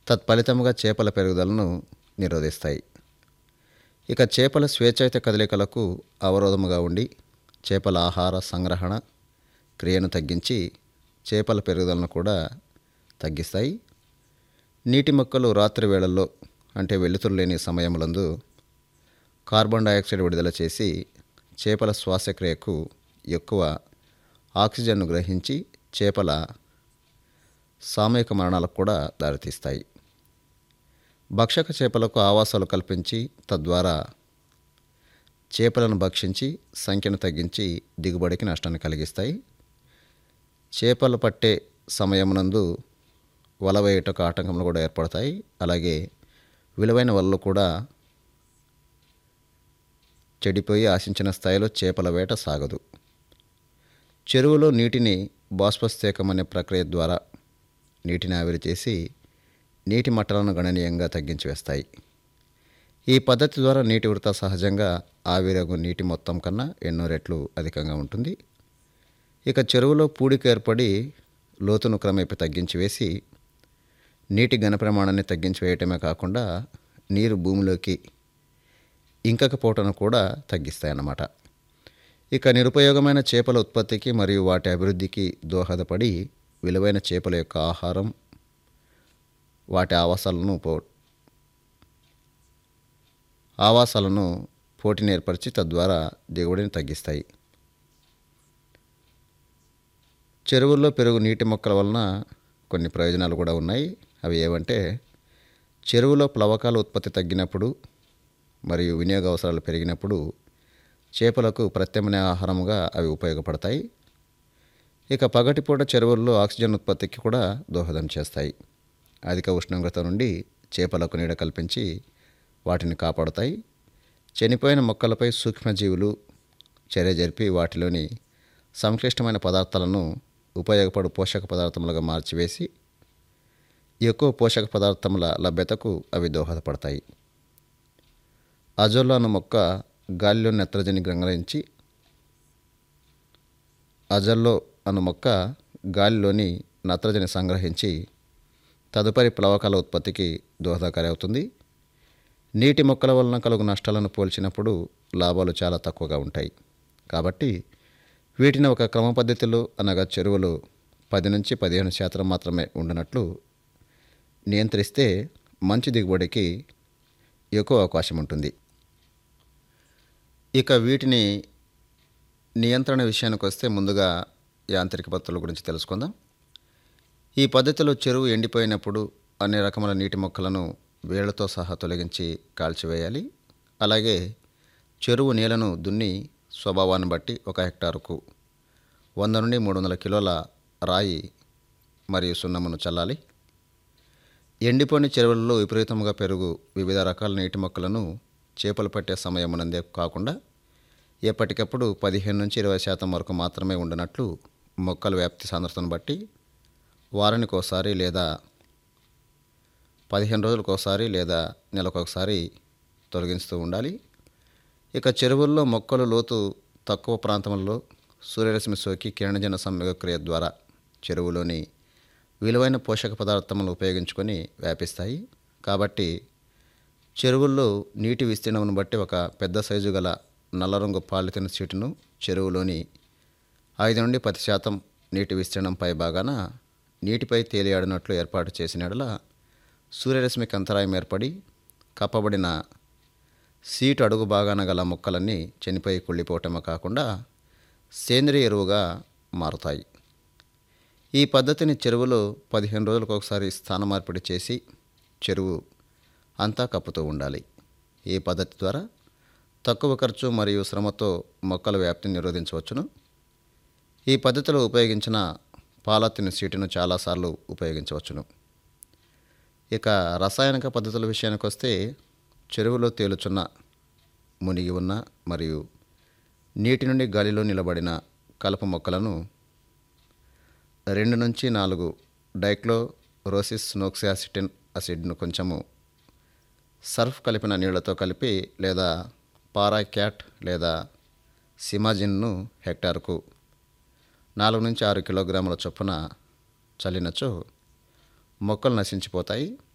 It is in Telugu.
తత్ఫలితముగా చేపల పెరుగుదలను నిరోధిస్తాయి ఇక చేపల స్వేచ్ఛాయుత కదలికలకు అవరోధముగా ఉండి చేపల ఆహార సంగ్రహణ క్రియను తగ్గించి చేపల పెరుగుదలను కూడా తగ్గిస్తాయి నీటి మొక్కలు రాత్రి వేళల్లో అంటే వెలుతురు లేని సమయములందు కార్బన్ డయాక్సైడ్ విడుదల చేసి చేపల శ్వాసక్రియకు ఎక్కువ ఆక్సిజన్ను గ్రహించి చేపల సామూహిక మరణాలకు కూడా దారితీస్తాయి భక్షక చేపలకు ఆవాసాలు కల్పించి తద్వారా చేపలను భక్షించి సంఖ్యను తగ్గించి దిగుబడికి నష్టాన్ని కలిగిస్తాయి చేపలు పట్టే సమయమునందు వల వేయుటకు ఆటంకములు కూడా ఏర్పడతాయి అలాగే విలువైన వలలు కూడా చెడిపోయి ఆశించిన స్థాయిలో చేపల వేట సాగదు చెరువులో నీటిని బాష్పస్థేకం అనే ప్రక్రియ ద్వారా నీటిని ఆవిరి చేసి నీటి మట్టాలను గణనీయంగా తగ్గించి వేస్తాయి ఈ పద్ధతి ద్వారా నీటి వృత సహజంగా ఆవిరగు నీటి మొత్తం కన్నా ఎన్నో రెట్లు అధికంగా ఉంటుంది ఇక చెరువులో పూడిక ఏర్పడి లోతును క్రమేపీ తగ్గించి వేసి నీటి ఘన ప్రమాణాన్ని తగ్గించి వేయటమే కాకుండా నీరు భూమిలోకి ఇంకకపోవటం కూడా తగ్గిస్తాయన్నమాట ఇక నిరుపయోగమైన చేపల ఉత్పత్తికి మరియు వాటి అభివృద్ధికి దోహదపడి విలువైన చేపల యొక్క ఆహారం వాటి ఆవాసాలను పో ఆవాసాలను పోటీని ఏర్పరిచి తద్వారా దిగుబడిని తగ్గిస్తాయి చెరువుల్లో పెరుగు నీటి మొక్కల వలన కొన్ని ప్రయోజనాలు కూడా ఉన్నాయి అవి ఏవంటే చెరువులో ప్లవకాల ఉత్పత్తి తగ్గినప్పుడు మరియు వినియోగ అవసరాలు పెరిగినప్పుడు చేపలకు ప్రత్యామ్నాయ ఆహారముగా అవి ఉపయోగపడతాయి ఇక పగటిపూట చెరువుల్లో ఆక్సిజన్ ఉత్పత్తికి కూడా దోహదం చేస్తాయి అధిక ఉష్ణోగ్రత నుండి చేపలకు నీడ కల్పించి వాటిని కాపాడుతాయి చనిపోయిన మొక్కలపై సూక్ష్మజీవులు చర్య జరిపి వాటిలోని సంక్లిష్టమైన పదార్థాలను ఉపయోగపడు పోషక పదార్థములుగా మార్చివేసి ఎక్కువ పోషక పదార్థముల లభ్యతకు అవి దోహదపడతాయి అజోలా అన్న మొక్క గాలిలో నత్రజని గ్రంథరించి అజల్లో అన్న మొక్క గాలిలోని నత్రజని సంగ్రహించి తదుపరి ప్లవకాల ఉత్పత్తికి దోహదకారి అవుతుంది నీటి మొక్కల వలన కలుగు నష్టాలను పోల్చినప్పుడు లాభాలు చాలా తక్కువగా ఉంటాయి కాబట్టి వీటిని ఒక క్రమ పద్ధతిలో అనగా చెరువులు పది నుంచి పదిహేను శాతం మాత్రమే ఉండనట్లు నియంత్రిస్తే మంచి దిగుబడికి ఎక్కువ అవకాశం ఉంటుంది ఇక వీటిని నియంత్రణ విషయానికి వస్తే ముందుగా యాంత్రిక పద్ధతుల గురించి తెలుసుకుందాం ఈ పద్ధతిలో చెరువు ఎండిపోయినప్పుడు అన్ని రకముల నీటి మొక్కలను వేళ్లతో సహా తొలగించి కాల్చివేయాలి అలాగే చెరువు నీళ్లను దున్ని స్వభావాన్ని బట్టి ఒక హెక్టారుకు వంద నుండి మూడు వందల కిలోల రాయి మరియు సున్నమును చల్లాలి ఎండిపోయిన చెరువులలో విపరీతంగా పెరుగు వివిధ రకాల నీటి మొక్కలను చేపలు పట్టే సమయమునందే కాకుండా ఎప్పటికప్పుడు పదిహేను నుంచి ఇరవై శాతం వరకు మాత్రమే ఉండనట్లు మొక్కల వ్యాప్తి సాంద్రతను బట్టి వారానికి ఒకసారి లేదా పదిహేను రోజులకు ఒకసారి లేదా నెలకొకసారి తొలగిస్తూ ఉండాలి ఇక చెరువుల్లో మొక్కలు లోతు తక్కువ ప్రాంతంలో సూర్యరశ్మి సోకి కిరణజన సంయోగక్రియ ద్వారా చెరువులోని విలువైన పోషక పదార్థములను ఉపయోగించుకొని వ్యాపిస్తాయి కాబట్టి చెరువుల్లో నీటి విస్తీర్ణమును బట్టి ఒక పెద్ద సైజు గల నల్ల రంగు పాలిథిన్ షీటును చెరువులోని ఐదు నుండి పది శాతం నీటి విస్తీర్ణం పై భాగాన నీటిపై తేలియాడినట్లు ఏర్పాటు చేసిన ఎడల సూర్యరశ్మికి అంతరాయం ఏర్పడి కప్పబడిన సీటు అడుగు భాగాన గల మొక్కలన్నీ చనిపోయి కుళ్ళిపోవటమే కాకుండా సేంద్రియ ఎరువుగా మారుతాయి ఈ పద్ధతిని చెరువులో పదిహేను రోజులకు ఒకసారి స్థాన మార్పిడి చేసి చెరువు అంతా కప్పుతూ ఉండాలి ఈ పద్ధతి ద్వారా తక్కువ ఖర్చు మరియు శ్రమతో మొక్కల వ్యాప్తిని నిరోధించవచ్చును ఈ పద్ధతిలో ఉపయోగించిన పాలతిని సీటును చాలాసార్లు ఉపయోగించవచ్చును ఇక రసాయనిక పద్ధతుల విషయానికి వస్తే చెరువులో తేలుచున్న మునిగి ఉన్న మరియు నీటి నుండి గాలిలో నిలబడిన కలప మొక్కలను రెండు నుంచి నాలుగు డైక్లో రోసిస్ నోక్సియాసిటిన్ అసిడ్ను కొంచెము సర్ఫ్ కలిపిన నీళ్లతో కలిపి లేదా పారాక్యాట్ లేదా సిమాజిన్ను హెక్టార్కు నాలుగు నుంచి ఆరు కిలోగ్రాముల చొప్పున చల్లినచో మొక్కలు నశించిపోతాయి